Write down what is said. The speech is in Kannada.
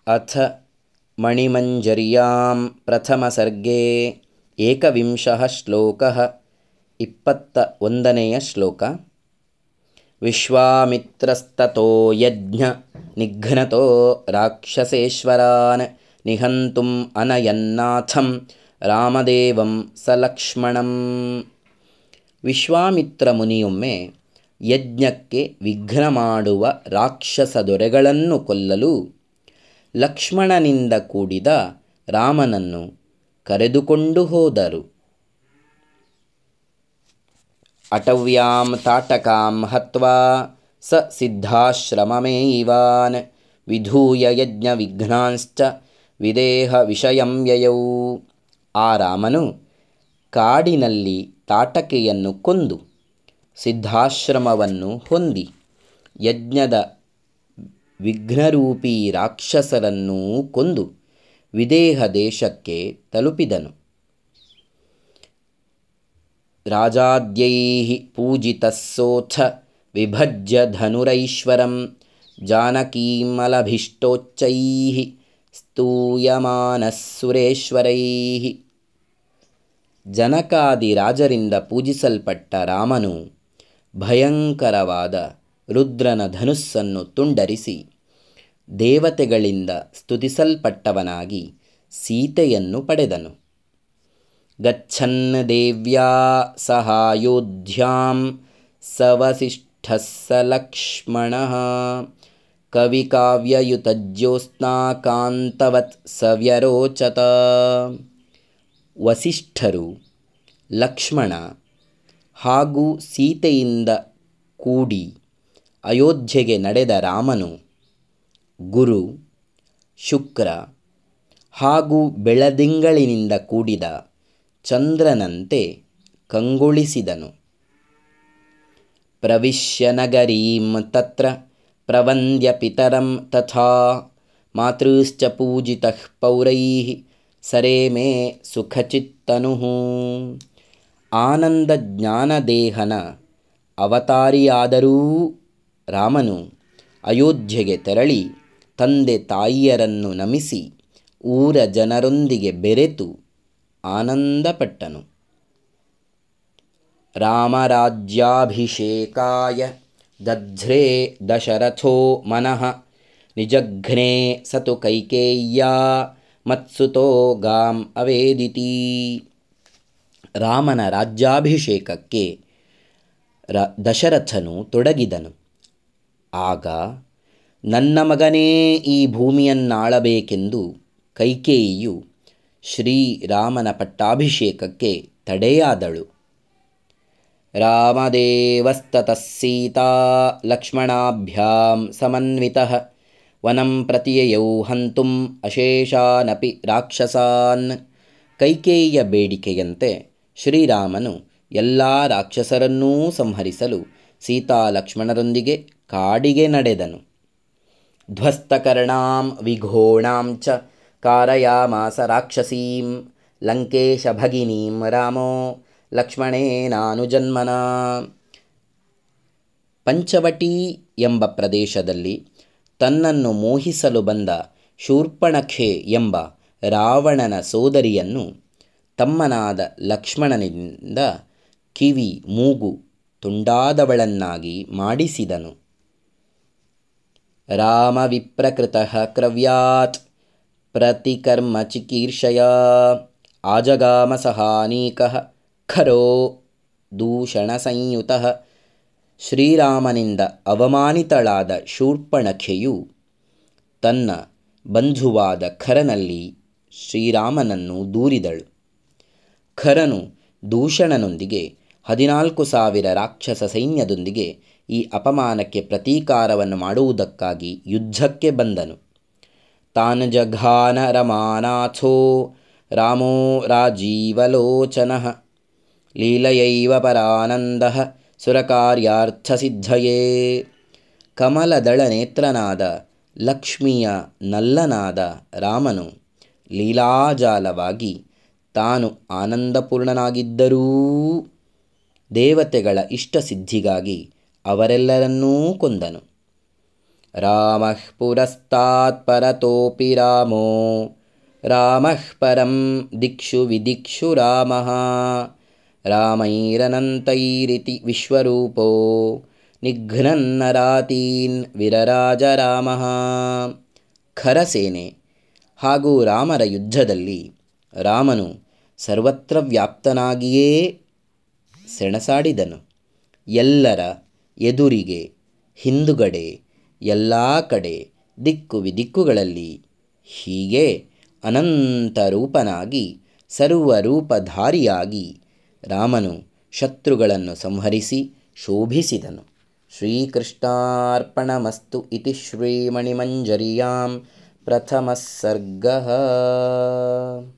अथ मणिमञ्जर्यां प्रथमसर्गे एकविंशः श्लोकः इप्पत्त ಒಂದನೆಯ ಶ್ಲೋಕ ವಿಶ್ವಾಮಿತ್ರಸ್ತतो ಯಜ್ಞ ನಿಘ್ನತೋ ರಾಕ್ಷಸೇಶ್ವರಾನ್ ನಿಹಂತುಂ ಅನಯನ್ನಾಥಂ ರಾಮದೇವಂ ಸಲಕ್ಷ್ಮಣಂ ವಿಶ್ವಾಮಿತ್ರ ಮುನಿಯೊಮ್ಮೆ ಯಜ್ಞಕ್ಕೆ ವಿಘ್ನ ಮಾಡುವ ರಾಕ್ಷಸ ದೊರೆಗಳನ್ನು ಕೊಲ್ಲಲು ಲಕ್ಷ್ಮಣನಿಂದ ಕೂಡಿದ ರಾಮನನ್ನು ಕರೆದುಕೊಂಡು ಹೋದರು ಅಟವ್ಯಾಂ ತಾಟಕಾಂ ಹತ್ವಾ ಸ ಸಿದ್ಧಾಶ್ರಮಮೇಯಿವಾನ್ ವಿಧೂಯ ಯಜ್ಞ ವಿಘ್ನಾಂಶ್ಚ ವಿದೇಹ ವಿಷಯಂ ಯಯೌ ಆ ರಾಮನು ಕಾಡಿನಲ್ಲಿ ತಾಟಕೆಯನ್ನು ಕೊಂದು ಸಿದ್ಧಾಶ್ರಮವನ್ನು ಹೊಂದಿ ಯಜ್ಞದ ವಿಘ್ನರೂಪಿ ರಾಕ್ಷಸರನ್ನೂ ಕೊಂದು ವಿದೇಹ ದೇಶಕ್ಕೆ ತಲುಪಿದನು ರಾಜಾದ್ಯೈಃ ಪೂಜಿತಸ್ಸೋಥ ವಿಭಜ್ಯ ಧನುರೈಶ್ವರಂ ಜಾನಕೀಮಲಭಿಷ್ಟೋಚ್ಚೈಃ ಸ್ತೂಯಮಾನಃ ಸುರೇಶ್ವರೈಃ ಜನಕಾದಿ ರಾಜರಿಂದ ಪೂಜಿಸಲ್ಪಟ್ಟ ರಾಮನು ಭಯಂಕರವಾದ ರುದ್ರನ ಧನುಸ್ಸನ್ನು ತುಂಡರಿಸಿ ದೇವತೆಗಳಿಂದ ಸ್ತುತಿಸಲ್ಪಟ್ಟವನಾಗಿ ಸೀತೆಯನ್ನು ಪಡೆದನು ಗಚ್ಚನ್ ದೇವ್ಯಾ ಸಹಾಯೋಧ್ಯಾಂ ಸವಸಿಷ್ಠಃ ಸ ಲಕ್ಷ್ಮಣಃ ಕವಿಕಾವ್ಯಯುತಜ್ಯೋತ್ಸ್ನಾಕಾಂತವತ್ ಸವ್ಯರೋಚತ ವಸಿಷ್ಠರು ಲಕ್ಷ್ಮಣ ಹಾಗೂ ಸೀತೆಯಿಂದ ಕೂಡಿ ಅಯೋಧ್ಯೆಗೆ ನಡೆದ ರಾಮನು ಗುರು ಶುಕ್ರ ಹಾಗೂ ಬೆಳದಿಂಗಳಿನಿಂದ ಕೂಡಿದ ಚಂದ್ರನಂತೆ ಕಂಗೊಳಿಸಿದನು ಪ್ರವಿಶ್ಯ ನಗರೀಂ ತತ್ರ ಪ್ರವಂದ್ಯ ಪಿತರಂ ತಥಾ ಮಾತೃಶ್ಚ ಪೂಜಿತಃ ಪೌರೈಃ ಸರೇಮೇ ಸುಖಚಿತ್ತನುಃ ಆನಂದ ಜ್ಞಾನದೇಹನ ಅವತಾರಿಯಾದರೂ ರಾಮನು ಅಯೋಧ್ಯೆಗೆ ತೆರಳಿ ತಂದೆ ತಾಯಿಯರನ್ನು ನಮಿಸಿ ಊರ ಜನರೊಂದಿಗೆ ಬೆರೆತು ಆನಂದಪಟ್ಟನು ರಾಮರಾಜ್ಯಾಭಿಷೇಕಾಯ ದಧ್ರೇ ದಶರಥೋ ಮನಃ ನಿಜಘ್ನೇ ಸತು ಕೈಕೇಯ್ಯಾ ಮತ್ಸುತೋ ಗಾಂ ಅವೇದಿತಿ ರಾಮನ ರಾಜ್ಯಾಭಿಷೇಕಕ್ಕೆ ರ ದಶರಥನು ತೊಡಗಿದನು ಆಗ ನನ್ನ ಮಗನೇ ಈ ಭೂಮಿಯನ್ನಾಳಬೇಕೆಂದು ಕೈಕೇಯಿಯು ಶ್ರೀರಾಮನ ಪಟ್ಟಾಭಿಷೇಕಕ್ಕೆ ತಡೆಯಾದಳು ರಾಮದೇವಸ್ತತಃ ಸೀತಾ ಲಕ್ಷ್ಮಣಾಭ್ಯಾಂ ಸಮನ್ವಿತಃ ವನಂ ಪ್ರತಿಯಯೌ ಹಂತುಂ ಅಶೇಷಾನಪಿ ರಾಕ್ಷಸಾನ್ ಕೈಕೇಯಿಯ ಬೇಡಿಕೆಯಂತೆ ಶ್ರೀರಾಮನು ಎಲ್ಲ ರಾಕ್ಷಸರನ್ನೂ ಸಂಹರಿಸಲು ಸೀತಾ ಲಕ್ಷ್ಮಣರೊಂದಿಗೆ ಕಾಡಿಗೆ ನಡೆದನು ಧ್ವಸ್ತಕರ್ಣಾಂ ವಿಘೋಣಾಂ ಚ ಕಾರಯಾಮಾಸ ರಾಕ್ಷಸೀಂ ಲಂಕೇಶ ಭಗಿನೀಂ ರಾಮೋ ಲಕ್ಷ್ಮಣೇನಾನುಜನ್ಮನ ಪಂಚವಟಿ ಎಂಬ ಪ್ರದೇಶದಲ್ಲಿ ತನ್ನನ್ನು ಮೋಹಿಸಲು ಬಂದ ಶೂರ್ಪಣಖೆ ಎಂಬ ರಾವಣನ ಸೋದರಿಯನ್ನು ತಮ್ಮನಾದ ಲಕ್ಷ್ಮಣನಿಂದ ಕಿವಿ ಮೂಗು ತುಂಡಾದವಳನ್ನಾಗಿ ಮಾಡಿಸಿದನು ರಾಮ ವಿಪ್ರಕೃತಃ ಕ್ರವ್ಯಾತ್ ಪ್ರತಿಕರ್ಮ ಚಿಕೀರ್ಷಯ ಆಜಗಾಮ ಸಹಾನೀಕಃ ಖರೋ ದೂಷಣ ಸಂಯುತಃ ಶ್ರೀರಾಮನಿಂದ ಅವಮಾನಿತಳಾದ ಶೂರ್ಪಣಖೆಯು ತನ್ನ ಬಂಧುವಾದ ಖರನಲ್ಲಿ ಶ್ರೀರಾಮನನ್ನು ದೂರಿದಳು ಖರನು ದೂಷಣನೊಂದಿಗೆ ಹದಿನಾಲ್ಕು ಸಾವಿರ ರಾಕ್ಷಸ ಸೈನ್ಯದೊಂದಿಗೆ ಈ ಅಪಮಾನಕ್ಕೆ ಪ್ರತೀಕಾರವನ್ನು ಮಾಡುವುದಕ್ಕಾಗಿ ಯುದ್ಧಕ್ಕೆ ಬಂದನು ತಾನ್ ಜಘಾನ ರಮಾನಾಥೋ ರಾಮೋ ರಾಜೀವಲೋಚನಃ ಲೀಲಯೈವ ಪರಾನಂದ ಸುರಕಾರ್ಯಾರ್ಥಸಿದ್ಧಯೇ ಕಮಲದಳ ನೇತ್ರನಾದ ಲಕ್ಷ್ಮಿಯ ನಲ್ಲನಾದ ರಾಮನು ಲೀಲಾಜಾಲವಾಗಿ ತಾನು ಆನಂದಪೂರ್ಣನಾಗಿದ್ದರೂ ದೇವತೆಗಳ ಇಷ್ಟಸಿದ್ಧಿಗಾಗಿ ಅವರೆಲ್ಲರನ್ನೂ ಕೊಂದನು रामः पुरस्तात् परतोऽपि रामो रामः परं दिक्षु विदिक्षु रामः रामैरनन्तैरिति विश्वरूपो ನಿಘ್ನನ್ನರಾತೀನ್ ವಿರರಾಜ ರಾಮ ಖರಸೇನೆ ಹಾಗೂ ರಾಮರ ಯುದ್ಧದಲ್ಲಿ ರಾಮನು ಸರ್ವತ್ರ ವ್ಯಾಪ್ತನಾಗಿಯೇ ಸೆಣಸಾಡಿದನು ಎಲ್ಲರ ಎದುರಿಗೆ ಹಿಂದುಗಡೆ ಎಲ್ಲ ಕಡೆ ದಿಕ್ಕು ವಿದಿಕ್ಕುಗಳಲ್ಲಿ ಹೀಗೆ ಅನಂತ ರೂಪನಾಗಿ ಸರ್ವರೂಪಧಾರಿಯಾಗಿ ರಾಮನು ಶತ್ರುಗಳನ್ನು ಸಂಹರಿಸಿ ಶೋಭಿಸಿದನು श्रीकृष्णार्पणमस्तु इति श्रीमणिमञ्जर्यां प्रथमः सर्गः